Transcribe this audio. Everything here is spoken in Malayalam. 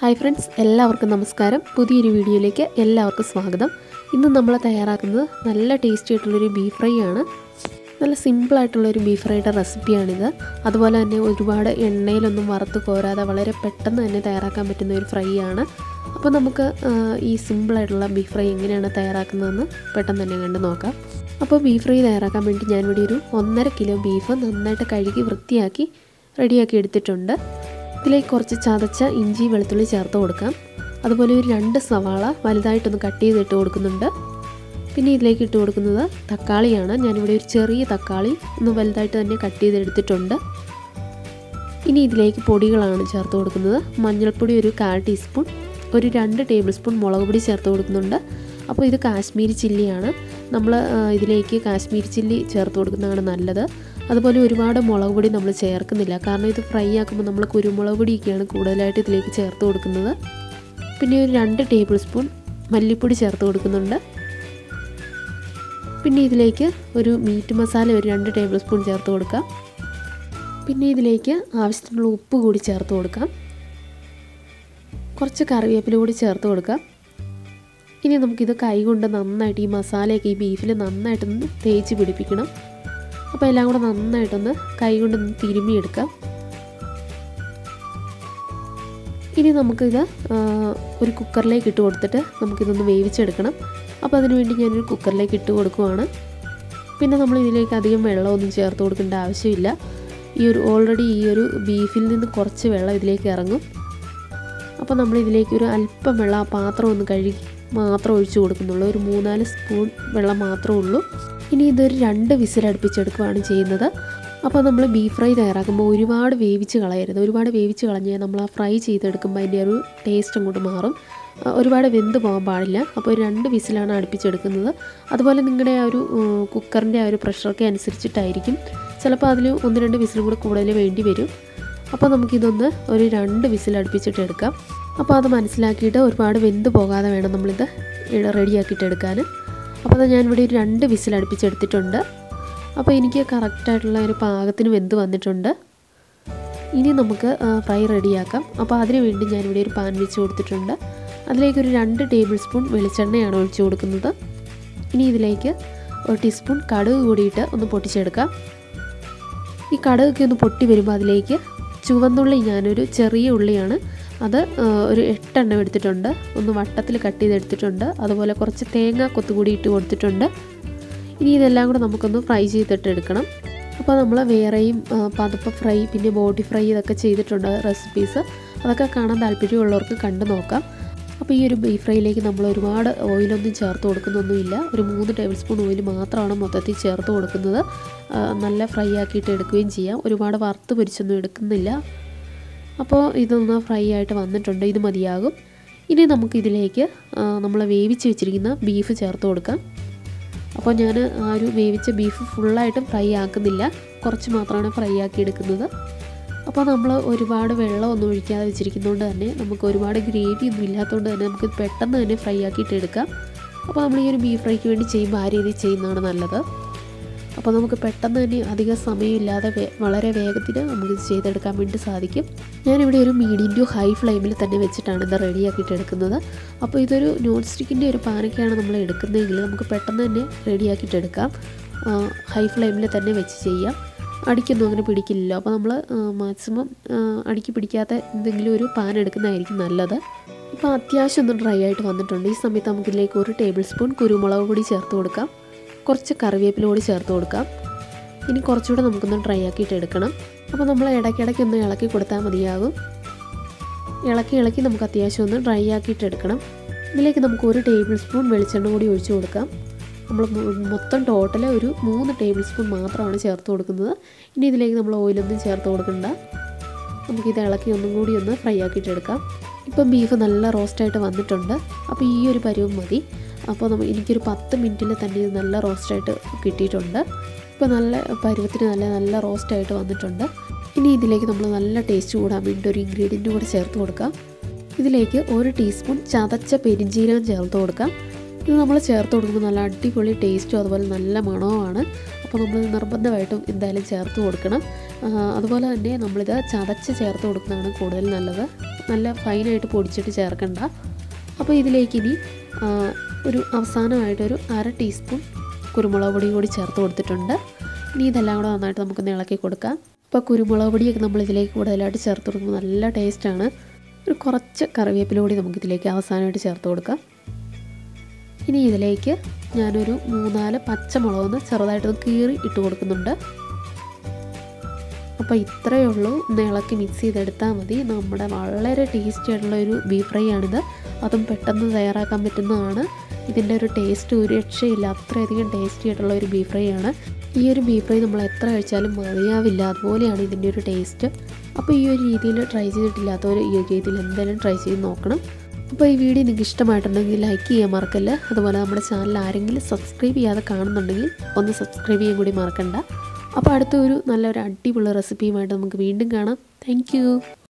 ഹായ് ഫ്രണ്ട്സ് എല്ലാവർക്കും നമസ്കാരം പുതിയൊരു വീഡിയോയിലേക്ക് എല്ലാവർക്കും സ്വാഗതം ഇന്ന് നമ്മൾ തയ്യാറാക്കുന്നത് നല്ല ടേസ്റ്റി ആയിട്ടുള്ളൊരു ബീഫ് ഫ്രൈ ആണ് നല്ല സിമ്പിളായിട്ടുള്ളൊരു ബീഫ് ഫ്രൈയുടെ റെസിപ്പിയാണിത് അതുപോലെ തന്നെ ഒരുപാട് എണ്ണയിലൊന്നും വറുത്ത് കോരാതെ വളരെ പെട്ടെന്ന് തന്നെ തയ്യാറാക്കാൻ പറ്റുന്ന ഒരു ഫ്രൈ ആണ് അപ്പോൾ നമുക്ക് ആ, ഈ സിമ്പിളായിട്ടുള്ള ബീഫ് ഫ്രൈ എങ്ങനെയാണ് തയ്യാറാക്കുന്നതെന്ന് പെട്ടെന്ന് തന്നെ കണ്ട് നോക്കാം അപ്പോൾ ബീഫ് ഫ്രൈ തയ്യാറാക്കാൻ വേണ്ടി ഞാനിവിടെ ഒരു ഒന്നര കിലോ ബീഫ് നന്നായിട്ട് കഴുകി വൃത്തിയാക്കി റെഡിയാക്കി എടുത്തിട്ടുണ്ട് ഇതിലേക്ക് കുറച്ച് ചതച്ച ഇഞ്ചി വെളുത്തുള്ളി ചേർത്ത് കൊടുക്കാം അതുപോലെ ഒരു രണ്ട് സവാള വലുതായിട്ടൊന്ന് കട്ട് ചെയ്തിട്ട് കൊടുക്കുന്നുണ്ട് പിന്നെ ഇതിലേക്ക് ഇട്ട് കൊടുക്കുന്നത് തക്കാളിയാണ് ഞാനിവിടെ ഒരു ചെറിയ തക്കാളി ഒന്ന് വലുതായിട്ട് തന്നെ കട്ട് ചെയ്തെടുത്തിട്ടുണ്ട് ഇനി ഇതിലേക്ക് പൊടികളാണ് ചേർത്ത് കൊടുക്കുന്നത് മഞ്ഞൾപ്പൊടി ഒരു കാൽ ടീസ്പൂൺ ഒരു രണ്ട് ടേബിൾ സ്പൂൺ മുളക് പൊടി ചേർത്ത് കൊടുക്കുന്നുണ്ട് അപ്പോൾ ഇത് കാശ്മീരി ചില്ലിയാണ് നമ്മൾ ആ, ഇതിലേക്ക് കാശ്മീരി ചില്ലി ചേർത്ത് കൊടുക്കുന്നതാണ് നല്ലത് അതുപോലെ ഒരുപാട് മുളക് പൊടി നമ്മൾ ചേർക്കുന്നില്ല കാരണം ഇത് ഫ്രൈ ആക്കുമ്പോൾ നമ്മൾ കുരുമുളക് പൊടിയൊക്കെയാണ് കൂടുതലായിട്ട് ഇതിലേക്ക് ചേർത്ത് കൊടുക്കുന്നത് പിന്നെ ഒരു രണ്ട് ടേബിൾ സ്പൂൺ മല്ലിപ്പൊടി ചേർത്ത് കൊടുക്കുന്നുണ്ട് പിന്നെ ഇതിലേക്ക് ഒരു മീറ്റ് മസാല ഒരു രണ്ട് ടേബിൾ സ്പൂൺ ചേർത്ത് കൊടുക്കാം പിന്നെ ഇതിലേക്ക് ആവശ്യത്തിനുള്ള ഉപ്പ് കൂടി ചേർത്ത് കൊടുക്കാം കുറച്ച് കറിവേപ്പില കൂടി ചേർത്ത് കൊടുക്കാം ഇനി നമുക്കിത് കൈ കൊണ്ട് നന്നായിട്ട് ഈ മസാലയൊക്കെ ഈ ബീഫിൽ നന്നായിട്ടൊന്ന് തേച്ച് പിടിപ്പിക്കണം അപ്പോൾ എല്ലാം കൂടെ നന്നായിട്ടൊന്ന് കൈ കൊണ്ടൊന്ന് തിരുമ്മിയെടുക്കാം ഇനി നമുക്കിത് ആ, ഒരു കുക്കറിലേക്ക് ഇട്ട് കൊടുത്തിട്ട് നമുക്കിതൊന്ന് വേവിച്ചെടുക്കണം അപ്പോൾ അതിന് വേണ്ടി ഞാനൊരു കുക്കറിലേക്ക് ഇട്ട് കൊടുക്കുവാണ് പിന്നെ നമ്മൾ ഇതിലേക്ക് അധികം വെള്ളമൊന്നും ചേർത്ത് കൊടുക്കേണ്ട ആവശ്യമില്ല ഈ ഒരു ഓൾറെഡി ഈ ഒരു ബീഫിൽ നിന്ന് കുറച്ച് വെള്ളം ഇതിലേക്ക് ഇറങ്ങും അപ്പോൾ നമ്മൾ ഇതിലേക്ക് ഒരു അല്പം വെള്ളം ആ പാത്രം ഒന്ന് കഴുകി മാത്രം ഒഴിച്ചു കൊടുക്കുന്നുള്ളൂ ഒരു മൂന്നാല് സ്പൂൺ വെള്ളം മാത്രമേ ഉള്ളൂ ഇനി ഇതൊരു രണ്ട് വിസിലടുപ്പിച്ചെടുക്കുകയാണ് ചെയ്യുന്നത് അപ്പോൾ നമ്മൾ ബീഫ് ഫ്രൈ തയ്യാറാക്കുമ്പോൾ ഒരുപാട് വേവിച്ച് കളയരുത് ഒരുപാട് വേവിച്ച് കളഞ്ഞാൽ നമ്മൾ ആ ഫ്രൈ ചെയ്തെടുക്കുമ്പോൾ അതിൻ്റെ ഒരു ടേസ്റ്റ് അങ്ങോട്ട് മാറും ആ, ഒരുപാട് വെന്ത് പോകാൻ പാടില്ല അപ്പോൾ ഒരു രണ്ട് വിസിലാണ് അടുപ്പിച്ചെടുക്കുന്നത് അതുപോലെ നിങ്ങളുടെ ആ ഒരു കുക്കറിൻ്റെ ആ ഒരു പ്രഷറൊക്കെ അനുസരിച്ചിട്ടായിരിക്കും ചിലപ്പോൾ അതിൽ ഒന്ന് രണ്ട് വിസിലും കൂടെ കൂടുതൽ വേണ്ടി വരും അപ്പോൾ നമുക്കിതൊന്ന് ഒരു രണ്ട് വിസിൽ അടുപ്പിച്ചിട്ട് എടുക്കാം അപ്പോൾ അത് മനസ്സിലാക്കിയിട്ട് ഒരുപാട് വെന്ത് പോകാതെ വേണം നമ്മളിത് റെഡിയാക്കിയിട്ട് എടുക്കാൻ അപ്പോൾ അത് ഞാനിവിടെ ഒരു രണ്ട് വിസിൽ അടുപ്പിച്ചെടുത്തിട്ടുണ്ട് അപ്പോൾ എനിക്ക് കറക്റ്റായിട്ടുള്ള ഒരു പാകത്തിന് വെന്ത് വന്നിട്ടുണ്ട് ഇനി നമുക്ക് ആ, ഫ്രൈ റെഡിയാക്കാം അപ്പോൾ അതിന് വേണ്ടി ഞാനിവിടെ ഒരു പാൻ വെച്ച് കൊടുത്തിട്ടുണ്ട് അതിലേക്ക് ഒരു രണ്ട് ടേബിൾ സ്പൂൺ വെളിച്ചെണ്ണയാണ് ഒഴിച്ചു കൊടുക്കുന്നത് ഇനി ഇതിലേക്ക് ഒരു ടീസ്പൂൺ കടുക് കൂടിയിട്ട് ഒന്ന് പൊട്ടിച്ചെടുക്കാം ഈ കടുകൊക്കെ ഒന്ന് പൊട്ടി വരുമ്പോൾ അതിലേക്ക് ചുവന്നുള്ളി ഞാനൊരു ചെറിയ ഉള്ളിയാണ് അത് ആ, ഒരു എട്ടെണ്ണം എടുത്തിട്ടുണ്ട് ഒന്ന് വട്ടത്തിൽ കട്ട് ചെയ്തെടുത്തിട്ടുണ്ട് അതുപോലെ കുറച്ച് തേങ്ങ കൊത്തുകൂടി ഇട്ട് കൊടുത്തിട്ടുണ്ട് ഇനി ഇതെല്ലാം കൂടെ നമുക്കൊന്ന് ഫ്രൈ ചെയ്തിട്ട് എടുക്കണം അപ്പോൾ നമ്മൾ വേറെയും ആ, പതപ്പ ഫ്രൈ പിന്നെ ബോട്ടി ഫ്രൈ ഇതൊക്കെ ചെയ്തിട്ടുണ്ട് റെസിപ്പീസ് അതൊക്കെ കാണാൻ താല്പര്യമുള്ളവർക്ക് കണ്ടു നോക്കാം അപ്പോൾ ഈ ഒരു ബീഫ് ഫ്രൈയിലേക്ക് നമ്മൾ ഒരുപാട് ഓയിലൊന്നും ചേർത്ത് കൊടുക്കുന്നൊന്നുമില്ല ഒരു മൂന്ന് ടേബിൾ സ്പൂൺ ഓയിൽ മാത്രമാണ് മൊത്തത്തിൽ ചേർത്ത് കൊടുക്കുന്നത് ആ, നല്ല ഫ്രൈ ആക്കിയിട്ട് എടുക്കുകയും ചെയ്യാം ഒരുപാട് വറുത്ത് പൊരിച്ചൊന്നും എടുക്കുന്നില്ല അപ്പോൾ ഇതൊന്ന് ഫ്രൈ ആയിട്ട് വന്നിട്ടുണ്ട് ഇത് മതിയാകും ഇനി നമുക്കിതിലേക്ക് നമ്മൾ വേവിച്ച് വെച്ചിരിക്കുന്ന ബീഫ് ചേർത്ത് കൊടുക്കാം അപ്പോൾ ഞാൻ ആ ഒരു വേവിച്ച ബീഫ് ഫുള്ളായിട്ടും ഫ്രൈ ആക്കുന്നില്ല കുറച്ച് മാത്രമാണ് ഫ്രൈ ആക്കി എടുക്കുന്നത് അപ്പോൾ നമ്മൾ ഒരുപാട് വെള്ളമൊന്നും ഒഴിക്കാതെ വെച്ചിരിക്കുന്നതുകൊണ്ട് തന്നെ നമുക്ക് ഒരുപാട് ഗ്രേവി ഒന്നും ഇല്ലാത്തതുകൊണ്ട് തന്നെ നമുക്ക് പെട്ടെന്ന് തന്നെ ഫ്രൈ ആക്കിയിട്ട് എടുക്കാം അപ്പോൾ നമ്മൾ ഈ ഒരു ബീഫ് ഫ്രൈക്ക് വേണ്ടി ചെയ്യുമ്പോൾ ആ രീതിയിൽ ചെയ്യുന്നതാണ് നല്ലത് അപ്പോൾ നമുക്ക് പെട്ടെന്ന് തന്നെ അധികം സമയമില്ലാതെ വേ- വളരെ വേഗത്തിൽ നമുക്ക് ഇത് ചെയ്തെടുക്കാൻ വേണ്ടി സാധിക്കും ഞാനിവിടെ ഒരു മീഡിയം ടു ഹൈ ഫ്ലെയിമിൽ തന്നെ വെച്ചിട്ടാണ് ഇത് റെഡിയാക്കിയിട്ട് എടുക്കുന്നത് അപ്പോൾ ഇതൊരു നോൺ സ്റ്റിക്കിൻ്റെ ഒരു പാനൊക്കെയാണ് നമ്മൾ എടുക്കുന്നതെങ്കിൽ നമുക്ക് പെട്ടെന്ന് തന്നെ റെഡിയാക്കിയിട്ട് എടുക്കാം ഹൈ ഫ്ലെയിമിൽ തന്നെ വെച്ച് ചെയ്യാം അടിക്കൊന്നും അങ്ങനെ പിടിക്കില്ലല്ലോ അപ്പോൾ നമ്മൾ മാക്സിമം അടിക്ക് പിടിക്കാത്ത എന്തെങ്കിലും ഒരു പാൻ എടുക്കുന്നതായിരിക്കും നല്ലത് ഇപ്പോൾ അത്യാവശ്യം ഒന്ന് ഡ്രൈ ആയിട്ട് വന്നിട്ടുണ്ട് ഈ സമയത്ത് നമുക്കിതിലേക്ക് ഒരു ടേബിൾ സ്പൂൺ കുരുമുളക് പൊടി ചേർത്ത് കൊടുക്കാം കുറച്ച് കറിവേപ്പില കൂടി ചേർത്ത് കൊടുക്കാം ഇനി കുറച്ചുകൂടെ നമുക്കൊന്ന് ഡ്രൈ ആക്കിയിട്ട് എടുക്കണം അപ്പോൾ നമ്മൾ ഇടയ്ക്കിടയ്ക്ക് ഒന്ന് ഇളക്കി കൊടുത്താൽ മതിയാകും ഇളക്കി ഇളക്കി നമുക്ക് അത്യാവശ്യം ഒന്ന് ഡ്രൈ ആക്കിയിട്ട് എടുക്കണം ഇതിലേക്ക് നമുക്ക് ഒരു ടേബിൾ സ്പൂൺ വെളിച്ചെണ്ണ കൂടി ഒഴിച്ചു കൊടുക്കാം നമ്മൾ മൊ- മൊത്തം ടോട്ടൽ ഒരു മൂന്ന് ടേബിൾ സ്പൂൺ മാത്രമാണ് ചേർത്ത് കൊടുക്കുന്നത് ഇനി ഇതിലേക്ക് നമ്മൾ ഓയിലൊന്നും ചേർത്ത് കൊടുക്കണ്ട നമുക്കിത് ഇളക്കി ഒന്നും കൂടി ഒന്ന് ഫ്രൈ ആക്കിയിട്ട് എടുക്കാം ഇപ്പം ബീഫ് നല്ല റോസ്റ്റായിട്ട് വന്നിട്ടുണ്ട് അപ്പോൾ ഈ ഒരു പരുവം മതി അപ്പോൾ നമ്മൾ എനിക്കൊരു പത്ത് മിനിറ്റിൽ തന്നെ ഇത് നല്ല റോസ്റ്റായിട്ട് കിട്ടിയിട്ടുണ്ട് ഇപ്പോൾ നല്ല പരുവത്തിന് നല്ല നല്ല റോസ്റ്റായിട്ട് വന്നിട്ടുണ്ട് ഇനി ഇതിലേക്ക് നമ്മൾ നല്ല ടേസ്റ്റ് കൂടാൻ വേണ്ടി ഒരു ഇൻഗ്രീഡിയൻറ്റ് കൂടെ ചേർത്ത് കൊടുക്കാം ഇതിലേക്ക് ഒരു ടീസ്പൂൺ ചതച്ച പെരിഞ്ജീരകം ചേർത്ത് കൊടുക്കാം ഇത് നമ്മൾ ചേർത്ത് കൊടുക്കുമ്പോൾ നല്ല അടിപൊളി ടേസ്റ്റും അതുപോലെ നല്ല മണവുമാണ് അപ്പോൾ അപ്പോൾ നമ്മൾ നിർബന്ധമായിട്ടും എന്തായാലും ചേർത്ത് കൊടുക്കണം ആ, അതുപോലെ തന്നെ നമ്മളിത് ചതച്ച് ചേർത്ത് കൊടുക്കുന്നതാണ് കൂടുതൽ നല്ലത് നല്ല ഫൈനായിട്ട് പൊടിച്ചിട്ട് ചേർക്കണ്ട അപ്പോൾ ഇതിലേക്ക് ഇനി ആ, ഒരു അവസാനമായിട്ടൊരു അര ടീസ്പൂൺ കുരുമുളക് പൊടി കൂടി ചേർത്ത് കൊടുത്തിട്ടുണ്ട് ഇനി ഇതെല്ലാം കൂടെ നന്നായിട്ട് നമുക്കൊന്ന് ഇളക്കി കൊടുക്കാം അപ്പോൾ കുരുമുളക് പൊടിയൊക്കെ നമ്മൾ ഇതിലേക്ക് കൂടുതലായിട്ട് ചേർത്ത് കൊടുക്കുമ്പോൾ നല്ല ടേസ്റ്റാണ് ഒരു കുറച്ച് കറിവേപ്പില കൂടി നമുക്കിതിലേക്ക് അവസാനമായിട്ട് ചേർത്ത് കൊടുക്കാം ഇനി ഇതിലേക്ക് ഞാനൊരു മൂന്നാല് പച്ചമുളകൊന്ന് ചെറുതായിട്ടൊന്ന് കീറി ഇട്ട് കൊടുക്കുന്നുണ്ട് അപ്പോൾ ഇത്രയേ ഉള്ളൂ ഒന്ന് ഇളക്കി മിക്സ് ചെയ്തെടുത്താൽ മതി നമ്മുടെ വളരെ ടേസ്റ്റി ആയിട്ടുള്ള ഒരു ബീഫ് ഫ്രൈ ആണിത് അതും പെട്ടെന്ന് തയ്യാറാക്കാൻ പറ്റുന്നതാണ് ഇതിൻ്റെ ഒരു ടേസ്റ്റ് ഒരു രക്ഷയില്ല അത്രയധികം ടേസ്റ്റി ആയിട്ടുള്ള ഒരു ബീഫ് ഫ്രൈ ആണ് ഈ ഒരു ബീഫ് ഫ്രൈ നമ്മൾ എത്ര കഴിച്ചാലും മതിയാവില്ല അതുപോലെയാണ് ഇതിൻ്റെ ഒരു ടേസ്റ്റ് അപ്പോൾ ഈ ഒരു രീതിയിൽ ട്രൈ ചെയ്തിട്ടില്ലാത്തവർ ഈ ഒരു രീതിയിൽ എന്തായാലും ട്രൈ ചെയ്ത് നോക്കണം അപ്പോൾ ഈ വീഡിയോ നിങ്ങൾക്ക് ഇഷ്ടമായിട്ടുണ്ടെങ്കിൽ ലൈക്ക് ചെയ്യാൻ മറക്കല്ല അതുപോലെ നമ്മുടെ ചാനൽ ആരെങ്കിലും സബ്സ്ക്രൈബ് ചെയ്യാതെ കാണുന്നുണ്ടെങ്കിൽ ഒന്ന് സബ്സ്ക്രൈബ് ചെയ്യാൻ കൂടി മറക്കണ്ട അപ്പോൾ അടുത്ത ഒരു നല്ലൊരു അടിപൊളി റെസിപ്പിയുമായിട്ട് നമുക്ക് വീണ്ടും കാണാം താങ്ക്